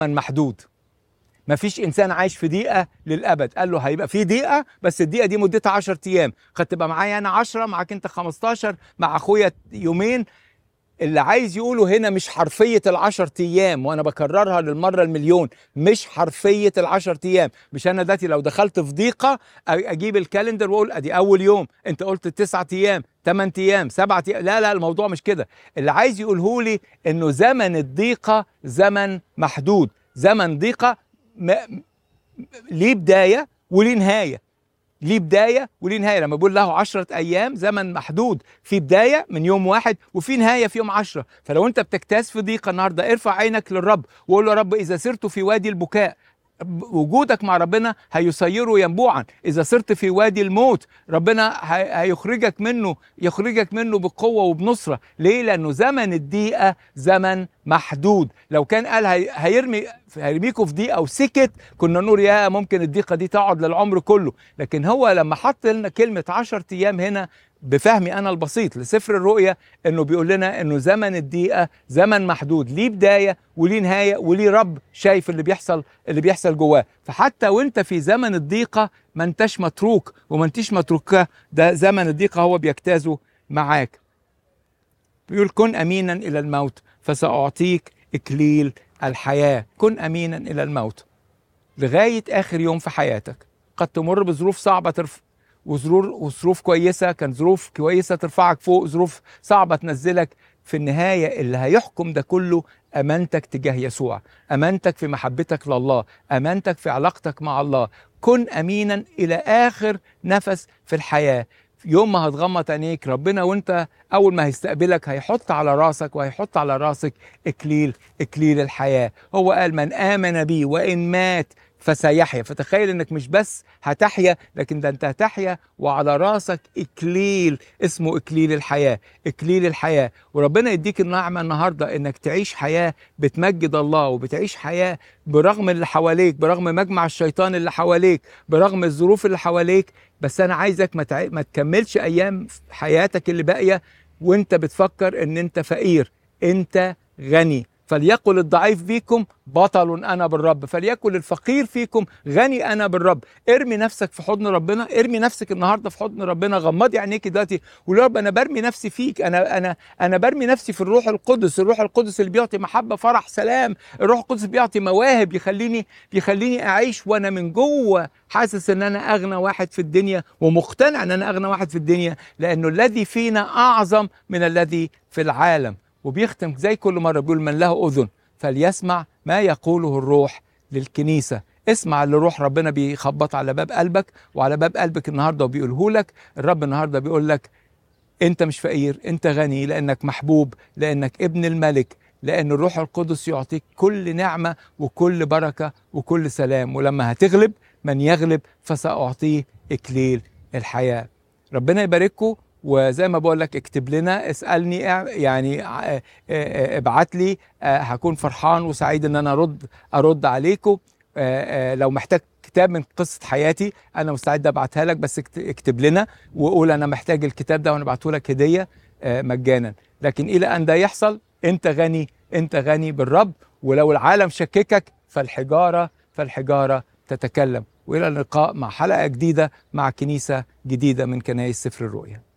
محدود مفيش انسان عايش في دقيقه للابد قال له هيبقى في دقيقه بس الدقيقه دي مدتها 10 ايام قد تبقى معايا انا 10 معاك انت 15 مع اخويا يومين اللي عايز يقوله هنا مش حرفية العشر أيام وأنا بكررها للمرة المليون مش حرفية العشر أيام مش أنا دلوقتي لو دخلت في ضيقة أ- أجيب الكالندر وأقول أدي أول يوم أنت قلت تسعة أيام ثمان أيام سبعة أيام لا لا الموضوع مش كده اللي عايز يقوله لي إنه زمن الضيقة زمن محدود زمن ضيقة م... ليه بداية وليه نهاية ليه بداية وليه نهاية لما بقول له عشرة أيام زمن محدود في بداية من يوم واحد وفي نهاية في يوم عشرة فلو أنت بتجتاز في ضيقة النهاردة ارفع عينك للرب وقول له يا رب إذا سرت في وادي البكاء وجودك مع ربنا هيسيره ينبوعا اذا صرت في وادي الموت ربنا هي- هيخرجك منه يخرجك منه بقوه وبنصره ليه لانه زمن الضيقه زمن محدود لو كان قال هي- هيرمي هيرميكوا في ضيقه وسكت كنا نقول يا ممكن الضيقه دي تقعد للعمر كله لكن هو لما حط لنا كلمه 10 ايام هنا بفهمي انا البسيط لسفر الرؤيا انه بيقول لنا انه زمن الضيقه زمن محدود ليه بدايه وليه نهايه وليه رب شايف اللي بيحصل اللي بيحصل جواه فحتى وانت في زمن الضيقه ما انتش متروك وما انتش متروكه ده زمن الضيقه هو بيجتازه معاك بيقول كن امينا الى الموت فساعطيك اكليل الحياه كن امينا الى الموت لغايه اخر يوم في حياتك قد تمر بظروف صعبه ترف وظروف وظروف كويسه كان ظروف كويسه ترفعك فوق ظروف صعبه تنزلك في النهايه اللي هيحكم ده كله امانتك تجاه يسوع امانتك في محبتك لله امانتك في علاقتك مع الله كن امينا الى اخر نفس في الحياه يوم ما هتغمض عينيك ربنا وانت اول ما هيستقبلك هيحط على راسك وهيحط على راسك اكليل اكليل الحياه هو قال من امن بي وان مات فسيحيا فتخيل انك مش بس هتحيا لكن ده انت هتحيا وعلى راسك اكليل اسمه اكليل الحياه اكليل الحياه وربنا يديك النعمه النهارده انك تعيش حياه بتمجد الله وبتعيش حياه برغم اللي حواليك برغم مجمع الشيطان اللي حواليك برغم الظروف اللي حواليك بس انا عايزك ما, تع... ما تكملش ايام حياتك اللي باقيه وانت بتفكر ان انت فقير انت غني فليقل الضعيف فيكم بطل انا بالرب فليقل الفقير فيكم غني انا بالرب ارمي نفسك في حضن ربنا ارمي نفسك النهارده في حضن ربنا غمضي عينيك دلوقتي وقول يا رب انا برمي نفسي فيك انا انا انا برمي نفسي في الروح القدس الروح القدس اللي بيعطي محبه فرح سلام الروح القدس بيعطي مواهب يخليني يخليني اعيش وانا من جوه حاسس ان انا اغنى واحد في الدنيا ومقتنع ان انا اغنى واحد في الدنيا لانه الذي فينا اعظم من الذي في العالم وبيختم زي كل مرة بيقول من له أذن فليسمع ما يقوله الروح للكنيسة اسمع اللي روح ربنا بيخبط على باب قلبك وعلى باب قلبك النهاردة وبيقوله لك الرب النهاردة بيقول لك انت مش فقير انت غني لانك محبوب لانك ابن الملك لان الروح القدس يعطيك كل نعمة وكل بركة وكل سلام ولما هتغلب من يغلب فسأعطيه إكليل الحياة ربنا يبارككم وزي ما بقول لك اكتب لنا اسالني يعني ابعت لي هكون فرحان وسعيد ان انا ارد ارد عليكم لو محتاج كتاب من قصه حياتي انا مستعد ابعتها لك بس اكتب لنا وقول انا محتاج الكتاب ده وانا ابعته لك هديه مجانا لكن الى ان ده يحصل انت غني انت غني بالرب ولو العالم شككك فالحجاره فالحجاره تتكلم والى اللقاء مع حلقه جديده مع كنيسه جديده من كنايس سفر الرؤيا